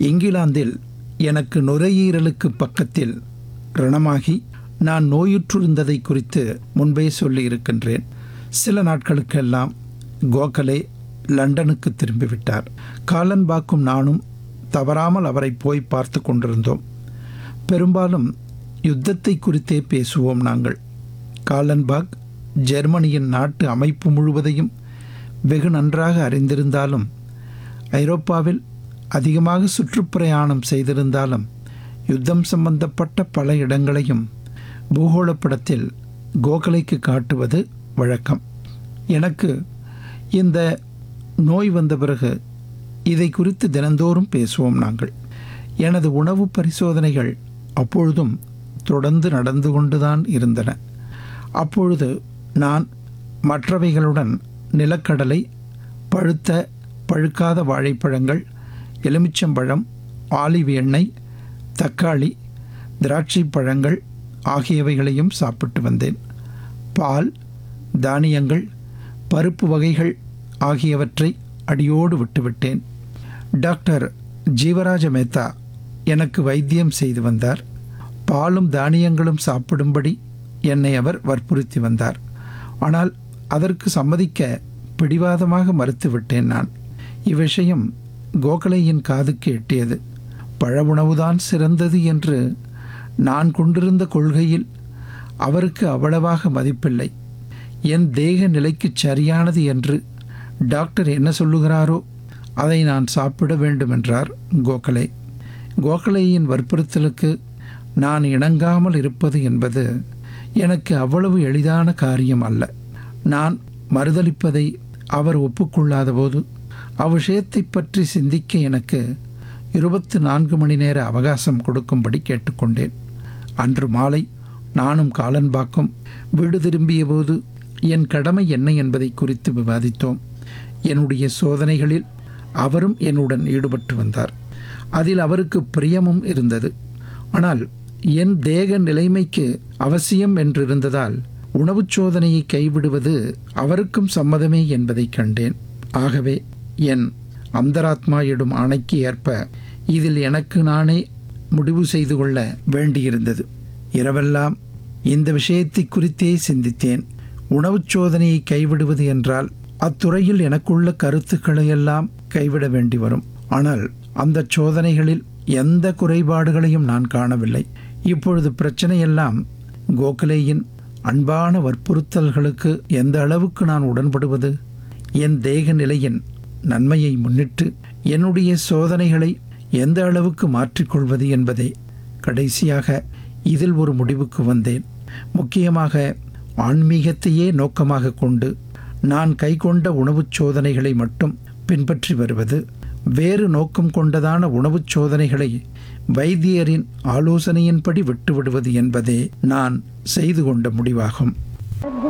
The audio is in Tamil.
இங்கிலாந்தில் எனக்கு நுரையீரலுக்கு பக்கத்தில் ரணமாகி நான் நோயுற்றிருந்ததை குறித்து முன்பே சொல்லியிருக்கின்றேன் சில நாட்களுக்கெல்லாம் கோகலே லண்டனுக்கு திரும்பிவிட்டார் காலன்பாக்கும் நானும் தவறாமல் அவரை போய் பார்த்து கொண்டிருந்தோம் பெரும்பாலும் யுத்தத்தை குறித்தே பேசுவோம் நாங்கள் காலன்பாக் ஜெர்மனியின் நாட்டு அமைப்பு முழுவதையும் வெகு நன்றாக அறிந்திருந்தாலும் ஐரோப்பாவில் அதிகமாக சுற்றுப்பிரயாணம் செய்திருந்தாலும் யுத்தம் சம்பந்தப்பட்ட பல இடங்களையும் பூகோளப்படத்தில் கோகலைக்கு காட்டுவது வழக்கம் எனக்கு இந்த நோய் வந்த பிறகு இதை குறித்து தினந்தோறும் பேசுவோம் நாங்கள் எனது உணவு பரிசோதனைகள் அப்பொழுதும் தொடர்ந்து நடந்து கொண்டுதான் இருந்தன அப்பொழுது நான் மற்றவைகளுடன் நிலக்கடலை பழுத்த பழுக்காத வாழைப்பழங்கள் எலுமிச்சம்பழம் ஆலிவ் எண்ணெய் தக்காளி திராட்சை பழங்கள் ஆகியவைகளையும் சாப்பிட்டு வந்தேன் பால் தானியங்கள் பருப்பு வகைகள் ஆகியவற்றை அடியோடு விட்டுவிட்டேன் டாக்டர் ஜீவராஜ மேத்தா எனக்கு வைத்தியம் செய்து வந்தார் பாலும் தானியங்களும் சாப்பிடும்படி என்னை அவர் வற்புறுத்தி வந்தார் ஆனால் அதற்கு சம்மதிக்க பிடிவாதமாக மறுத்துவிட்டேன் நான் இவ்விஷயம் கோகலையின் காதுக்கு எட்டியது பழ உணவுதான் சிறந்தது என்று நான் கொண்டிருந்த கொள்கையில் அவருக்கு அவ்வளவாக மதிப்பில்லை என் தேக நிலைக்கு சரியானது என்று டாக்டர் என்ன சொல்லுகிறாரோ அதை நான் சாப்பிட வேண்டுமென்றார் கோகலே கோகலேயின் வற்புறுத்தலுக்கு நான் இணங்காமல் இருப்பது என்பது எனக்கு அவ்வளவு எளிதான காரியம் அல்ல நான் மறுதளிப்பதை அவர் ஒப்புக்கொள்ளாத போது அவ்விஷயத்தை பற்றி சிந்திக்க எனக்கு இருபத்து நான்கு மணி நேர அவகாசம் கொடுக்கும்படி கேட்டுக்கொண்டேன் அன்று மாலை நானும் காலன்பாக்கும் வீடு திரும்பிய போது என் கடமை என்ன என்பதை குறித்து விவாதித்தோம் என்னுடைய சோதனைகளில் அவரும் என்னுடன் ஈடுபட்டு வந்தார் அதில் அவருக்கு பிரியமும் இருந்தது ஆனால் என் தேக நிலைமைக்கு அவசியம் என்றிருந்ததால் உணவுச் சோதனையை கைவிடுவது அவருக்கும் சம்மதமே என்பதை கண்டேன் ஆகவே என் அந்தராத்மா இடும் ஆணைக்கு ஏற்ப இதில் எனக்கு நானே முடிவு செய்து கொள்ள வேண்டியிருந்தது இரவெல்லாம் இந்த விஷயத்தை குறித்தே சிந்தித்தேன் உணவுச் சோதனையை கைவிடுவது என்றால் அத்துறையில் எனக்குள்ள கருத்துக்களை எல்லாம் கைவிட வேண்டி வரும் ஆனால் அந்த சோதனைகளில் எந்த குறைபாடுகளையும் நான் காணவில்லை இப்பொழுது பிரச்சனையெல்லாம் கோகலேயின் அன்பான வற்புறுத்தல்களுக்கு எந்த அளவுக்கு நான் உடன்படுவது என் தேக நிலையின் நன்மையை முன்னிட்டு என்னுடைய சோதனைகளை எந்த அளவுக்கு மாற்றிக்கொள்வது என்பதே கடைசியாக இதில் ஒரு முடிவுக்கு வந்தேன் முக்கியமாக ஆன்மீகத்தையே நோக்கமாக கொண்டு நான் கைக்கொண்ட உணவுச் சோதனைகளை மட்டும் பின்பற்றி வருவது வேறு நோக்கம் கொண்டதான உணவுச் சோதனைகளை வைத்தியரின் ஆலோசனையின்படி விட்டுவிடுவது என்பதே நான் செய்து கொண்ட முடிவாகும்